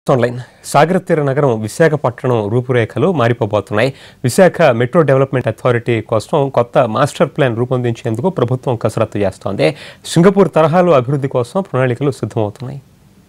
online సాగర తీర నగరం విశాఖపట్నం రూపురేఖలు మారిపోబోతున్నాయి విశాఖ మెట్రో డెవలప్మెంట్ అథారిటీ కోసం కొత్త మాస్టర్ ప్లాన్ రూపొందించేందుకు ప్రభుత్వం కసరత్తు చేస్తోంది సింగపూర్ తరహాలో అభివృద్ధి కోసం ప్రణాళికలు సిద్ధమవుతున్నాయి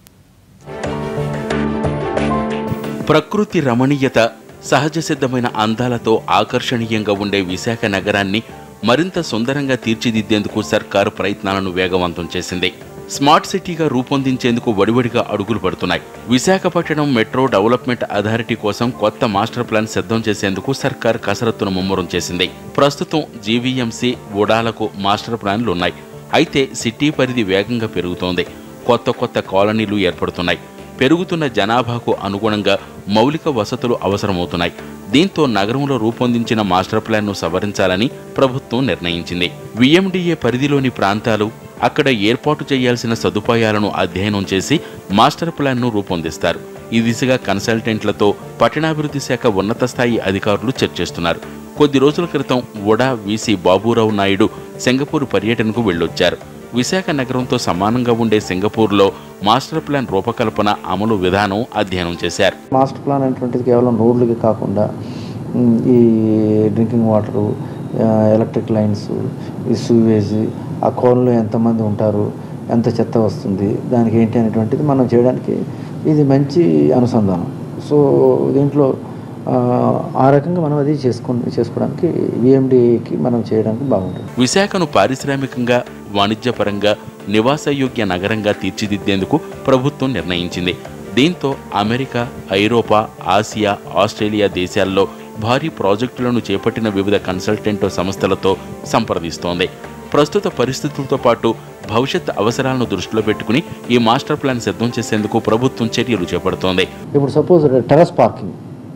ప్రకృతి రమణీయత సహజ సిద్ధమైన అందాలతో ఆకర్షణీయంగా ఉండే విశాఖ నగరాన్ని మరింత సుందరంగా తీర్చిదిద్దేందుకు సర్కారు ప్రయత్నాలను వేగవంతం చేసింది స్మార్ట్ సిటీగా రూపొందించేందుకు వడివడిగా అడుగులు పడుతున్నాయి విశాఖపట్నం మెట్రో డెవలప్మెంట్ అథారిటీ కోసం కొత్త మాస్టర్ ప్లాన్ సిద్ధం చేసేందుకు సర్కార్ కసరత్తును ముమ్మరం చేసింది ప్రస్తుతం జీవీఎంసీ ఉడాలకు మాస్టర్ ప్లాన్లు ఉన్నాయి అయితే సిటీ పరిధి వేగంగా పెరుగుతోంది కొత్త కొత్త కాలనీలు ఏర్పడుతున్నాయి పెరుగుతున్న జనాభాకు అనుగుణంగా మౌలిక వసతులు అవసరమవుతున్నాయి దీంతో నగరంలో రూపొందించిన మాస్టర్ ప్లాన్ను సవరించాలని ప్రభుత్వం నిర్ణయించింది విఎండిఏ పరిధిలోని ప్రాంతాలు అక్కడ ఏర్పాటు చేయాల్సిన సదుపాయాలను అధ్యయనం చేసి మాస్టర్ ప్లాన్ను రూపొందిస్తారు ఈ దిశగా కన్సల్టెంట్లతో పట్టణాభివృద్ధి శాఖ ఉన్నత స్థాయి అధికారులు చర్చిస్తున్నారు కొద్ది రోజుల క్రితం UDA VC Baburao Naidu Singapore పర్యటనకు వెళ్ళొచ్చారు విశాఖ నగరంతో సమానంగా ఉండే సింగపూర్లో మాస్టర్ ప్లాన్ రూపకల్పన అమలు విధానం అధ్యయనం చేశారు మాస్టర్ ప్లాన్ అనేటువంటిది కేవలం రోడ్లకి కాకుండా మ్, ఈ డ్రింకింగ్ వాటరు ఆ, ఎలక్ట్రిక్ లైన్స్ ఈ సూవేజ్ ఆ కోన్లో ఎంతమంది ఉంటారు ఎంత చెత్త వస్తుంది దానికి ఏంటి అనేటువంటిది మనం చేయడానికి ఇది మంచి అనుసంధానం సో దీంట్లో ఆ, ఆ రకంగా మనం అది చేసుకో చేసుకోవడానికి విఎండికి మనం చేయడానికి బాగుంటుంది విశాఖను పారిశ్రామికంగా వాణిజ్యపరంగా నివాసయోగ్య నగరంగా తీర్చిదిద్దేందుకు ప్రభుత్వం నిర్ణయించింది దీంతో అమెరికా ఐరోపా ఆసియా ఆస్ట్రేలియా దేశాల్లో భారీ ప్రాజెక్టులను చేపట్టిన వివిధ కన్సల్టెంట్ సంస్థలతో సంప్రదిస్తోంది ప్రస్తుత పరిస్థితులతో పాటు భవిష్యత్ అవసరాలను దృష్టిలో పెట్టుకుని ఈ మాస్టర్ ప్లాన్ సిద్ధం చేసేందుకు ప్రభుత్వం చర్యలు చేపడుతోంది ఇప్పుడు సపోజ్ టెరస్ పార్కింగ్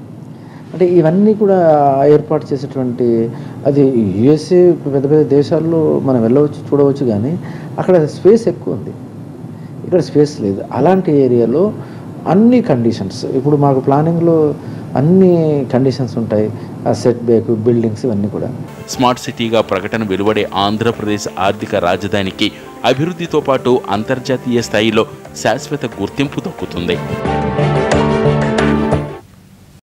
అంటే ఇవన్నీ కూడా ఏర్పాటు చేసేటువంటి అది యుఎస్ఏ పెద్ద పెద్ద దేశాల్లో మనం వెళ్ళవచ్చు చూడవచ్చు కానీ అక్కడ స్పేస్ ఎక్కువ ఉంది ఇక్కడ స్పేస్ లేదు అలాంటి ఏరియాలో అన్ని కండిషన్స్ ఇప్పుడు మాకు ప్లానింగ్లో అన్ని కండిషన్స్ ఉంటాయి ఆ సెట్ బ్యాక్ బిల్డింగ్స్ ఇవన్నీ కూడా స్మార్ట్ సిటీగా ప్రకటన వెలువడే ఆంధ్రప్రదేశ్ ఆర్థిక రాజధానికి అభివృద్ధితో పాటు అంతర్జాతీయ స్థాయిలో శాశ్వత గుర్తింపు దక్కుతుంది